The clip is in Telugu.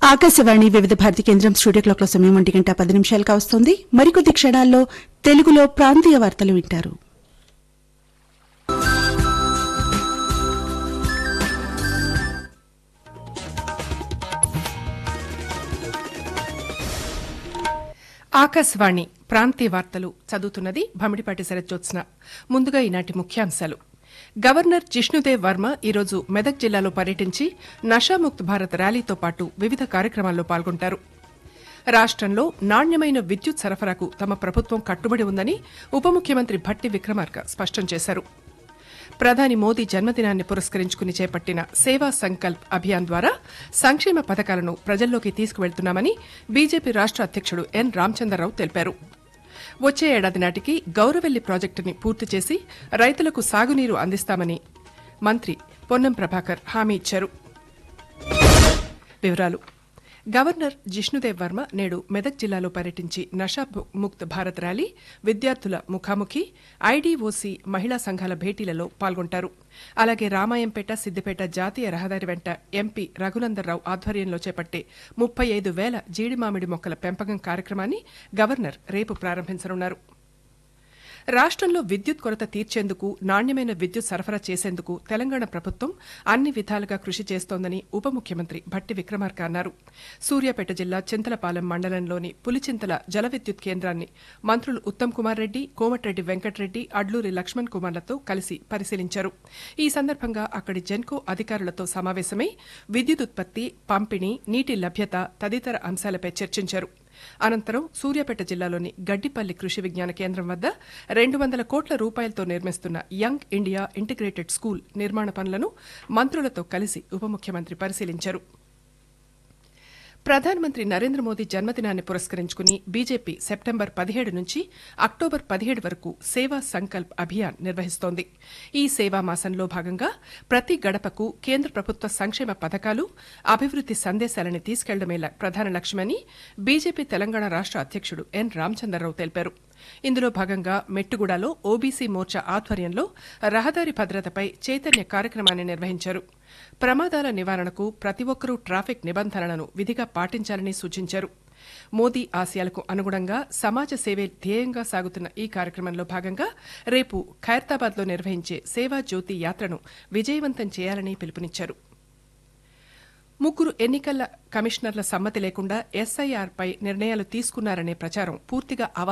ఆకాశవాణి వివిధ భారతి కేంద్రం స్టూడియో క్లాక్ల సమయం ఒంటి గంట పది నిమిషాలు కావస్తోంది మరికొద్ది క్షణాల్లో తెలుగులో ప్రాంతీయ వార్తలు వింటారు ఆకాశవాణి ప్రాంతీయ వార్తలు చదువుతున్నది భమిడిపాటి శరజ్జోత్స్న ముందుగా ఈనాటి ముఖ్యాంశాలు గవర్నర్ జిష్ణుదేవ్ వర్మ ఈరోజు మెదక్ జిల్లాలో పర్యటించి నషాముక్త్ భారత్ ర్యాలీతో పాటు వివిధ కార్యక్రమాల్లో పాల్గొంటారు రాష్ట్రంలో నాణ్యమైన విద్యుత్ సరఫరాకు తమ ప్రభుత్వం కట్టుబడి ఉందని ఉప ముఖ్యమంత్రి భట్టి విక్రమార్క స్పష్టం చేశారు ప్రధాని మోదీ జన్మదినాన్ని పురస్కరించుకుని చేపట్టిన సేవా సంకల్ప్ అభియాన్ ద్వారా సంక్షేమ పథకాలను ప్రజల్లోకి తీసుకువెళ్తున్నామని బీజేపీ రాష్ట్ర అధ్యక్షుడు ఎన్ రామచంద్రరావు తెలిపారు వచ్చే ఏడాది నాటికి గౌరవెల్లి ప్రాజెక్టుని పూర్తి చేసి రైతులకు సాగునీరు అందిస్తామని మంత్రి పొన్నం ప్రభాకర్ హామీ ఇచ్చారు వివరాలు గవర్నర్ జిష్ణుదేవ్ వర్మ నేడు మెదక్ జిల్లాలో పర్యటించి నషా ముక్త్ భారత్ ర్యాలీ విద్యార్థుల ముఖాముఖి ఐడీఓసీ మహిళా సంఘాల భేటీలలో పాల్గొంటారు అలాగే రామాయంపేట సిద్దిపేట జాతీయ రహదారి వెంట ఎంపీ రఘునందర్రావు ఆధ్వర్యంలో చేపట్టే ముప్పై ఐదు వేల జీడి మామిడి మొక్కల పెంపకం కార్యక్రమాన్ని గవర్నర్ రేపు ప్రారంభించనున్నారు రాష్ట్రంలో విద్యుత్ కొరత తీర్చేందుకు నాణ్యమైన విద్యుత్ సరఫరా చేసేందుకు తెలంగాణ ప్రభుత్వం అన్ని విధాలుగా కృషి చేస్తోందని ఉప ముఖ్యమంత్రి భట్టి విక్రమార్క అన్నారు సూర్యాపేట జిల్లా చింతలపాలెం మండలంలోని పులిచింతల జల విద్యుత్ కేంద్రాన్ని మంత్రులు ఉత్తమ్ కుమార్ రెడ్డి కోమటిరెడ్డి వెంకటరెడ్డి అడ్లూరి లక్ష్మణ్ కుమార్లతో కలిసి పరిశీలించారు ఈ సందర్భంగా అక్కడి జెన్కో అధికారులతో సమావేశమై విద్యుత్ ఉత్పత్తి పంపిణీ నీటి లభ్యత తదితర అంశాలపై చర్చించారు అనంతరం సూర్యాపేట జిల్లాలోని గడ్డిపల్లి కృషి విజ్ఞాన కేంద్రం వద్ద రెండు వందల కోట్ల రూపాయలతో నిర్మిస్తున్న యంగ్ ఇండియా ఇంటిగ్రేటెడ్ స్కూల్ నిర్మాణ పనులను మంత్రులతో కలిసి ఉప ముఖ్యమంత్రి పరిశీలించారు ప్రధానమంత్రి నరేంద్ర మోదీ జన్మదినాన్ని పురస్కరించుకుని బీజేపీ సెప్టెంబర్ పదిహేడు నుంచి అక్టోబర్ పదిహేడు వరకు సేవా సంకల్ప్ అభియాన్ నిర్వహిస్తోంది ఈ సేవా మాసంలో భాగంగా ప్రతి గడపకు కేంద్ర ప్రభుత్వ సంక్షేమ పథకాలు అభివృద్ది సందేశాలని తీసుకెళ్లడమే ల- ప్రధాన లక్ష్యమని బీజేపీ తెలంగాణ రాష్ట్ర అధ్యక్షుడు ఎన్ రామచంద్రరావు తెలిపారు ఇందులో భాగంగా మెట్టుగూడలో ఓబీసీ మోర్చా ఆధ్వర్యంలో రహదారి భద్రతపై చైతన్య కార్యక్రమాన్ని నిర్వహించారు ప్రమాదాల నివారణకు ప్రతి ఒక్కరూ ట్రాఫిక్ నిబంధనలను విధిగా పాటించాలని సూచించారు మోదీ ఆశయాలకు అనుగుణంగా సమాజ సేవే ధ్యేయంగా సాగుతున్న ఈ కార్యక్రమంలో భాగంగా రేపు ఖైరతాబాద్లో నిర్వహించే సేవా జ్యోతి యాత్రను విజయవంతం చేయాలని పిలుపునిచ్చారు ముగ్గురు ఎన్నికల కమిషనర్ల సమ్మతి లేకుండా ఎస్ఐఆర్పై నిర్ణయాలు తీసుకున్నారనే ప్రచారం పూర్తిగా అవ